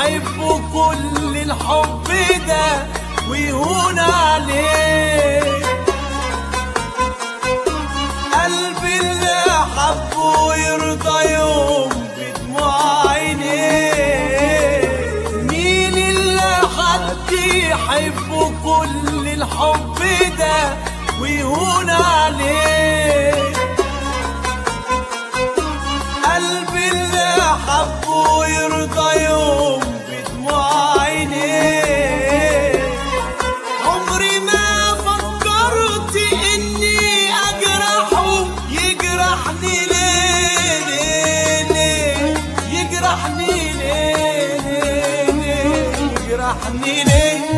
يحبوا كل الحب ده ويهون عليه قلبي اللي حبه يرضى يوم بدموع عينيه مين اللي حد يحبه كل الحب ده ويهون عليه قلبي اللي حبه يرضى يوم بدموع عينيه عمري ما فكرت اني اجرحه يجرحني ليه ليه ليه يجرحني ليه ليه ليه يجرحني ليه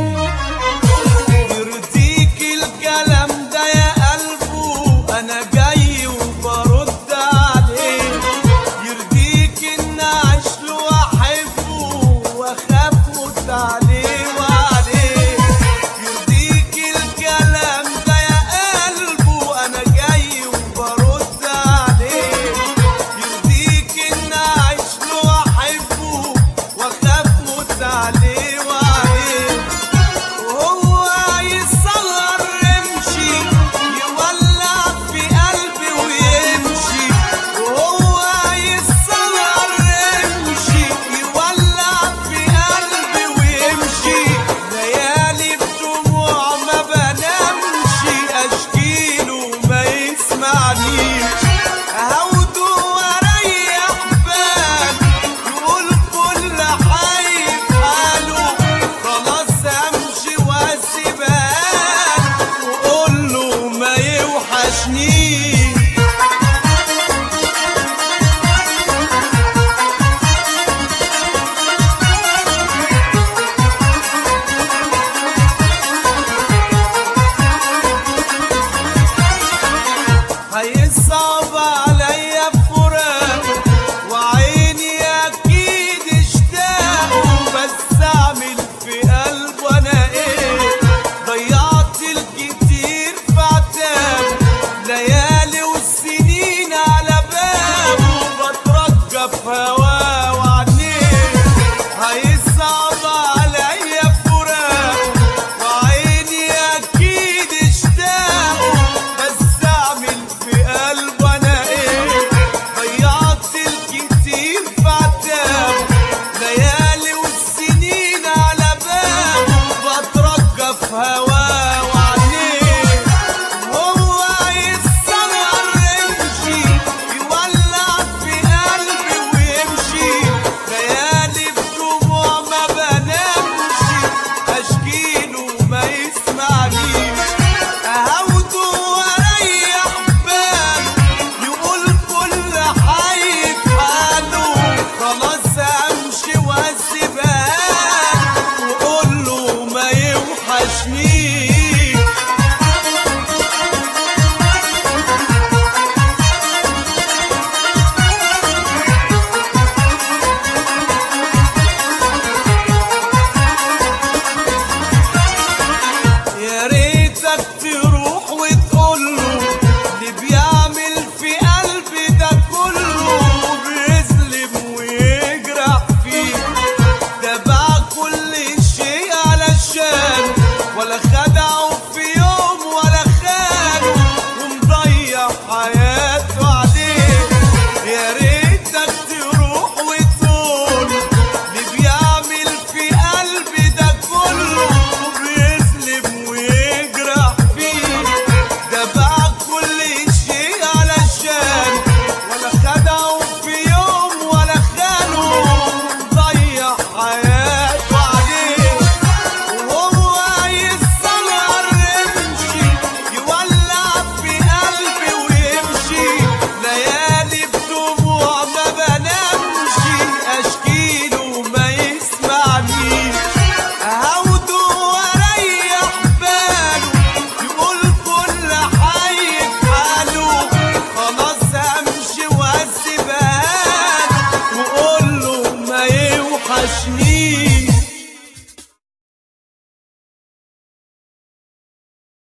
يرضيك الكلام ده يا قلبه انا جاي وبرد عليه يرضيك ان اعيش له واحبه واخاف موت عليه وعليه يرضيك الكلام ده يا قلبه انا جاي وبرد عليه يرضيك ان اعيش له واحبه واخاف موت عليه وعليه وهو يصغر يمشي يولع في قلبي ويمشي وهو يصغر يمشي يولع في قلبي ويمشي ليالي بدموع ما بنامش اشكيله ما يسمعنيش اهوده واريح بالي يقول كل حي في حاله خلاص امشي واسيبها وقول له ما يوحشنيش هيصعب عليا فراق وعيني اكيد اشتاق بس اعمل في قلبه انا ايه ضيعت الكتير في عتاب ليالي والسنين على بابه بترجى في هواه وعنيه هيصعب عليا فراق وعيني اكيد اشتاق بس اعمل في قلبه انا ايه ضيعت الكتير في عتاب ليالي والسنين على بابه بترجى في هواه وعنيه وهو يتصغر يمشي يولع في قلبي ويمشي ليالي بدموع ما بنامش اشكيله ما يسمعنيش اهوده واريح باله يقول كل حي في حاله خلاص امشي واسيبها وقول له ما يوحشنيش يا ريتك تروح وتقول له اللي بيعمل في قلبي ده كله بيظلم ويجرح فيه ده باع كل شيء علشان ولا خدعه في يوم ولا خانه ومضيع حياته عليه يا ريتك تروح وتقول اللي بيعمل في قلبي ده كله بيظلم ويجرح فيه ده باع كل شيء علشان ولا خدعه في يوم ولا خانه ضيع حياته عليه وهو يتصغر يمشي يولع في قلبي ويمشي ليالي بدموع ما بنامش اشكيله ما يسمعنيش اهوده واريح باله يقول كل حي في حاله خلاص امشي واسيبها له وقول له ما يوحشنيش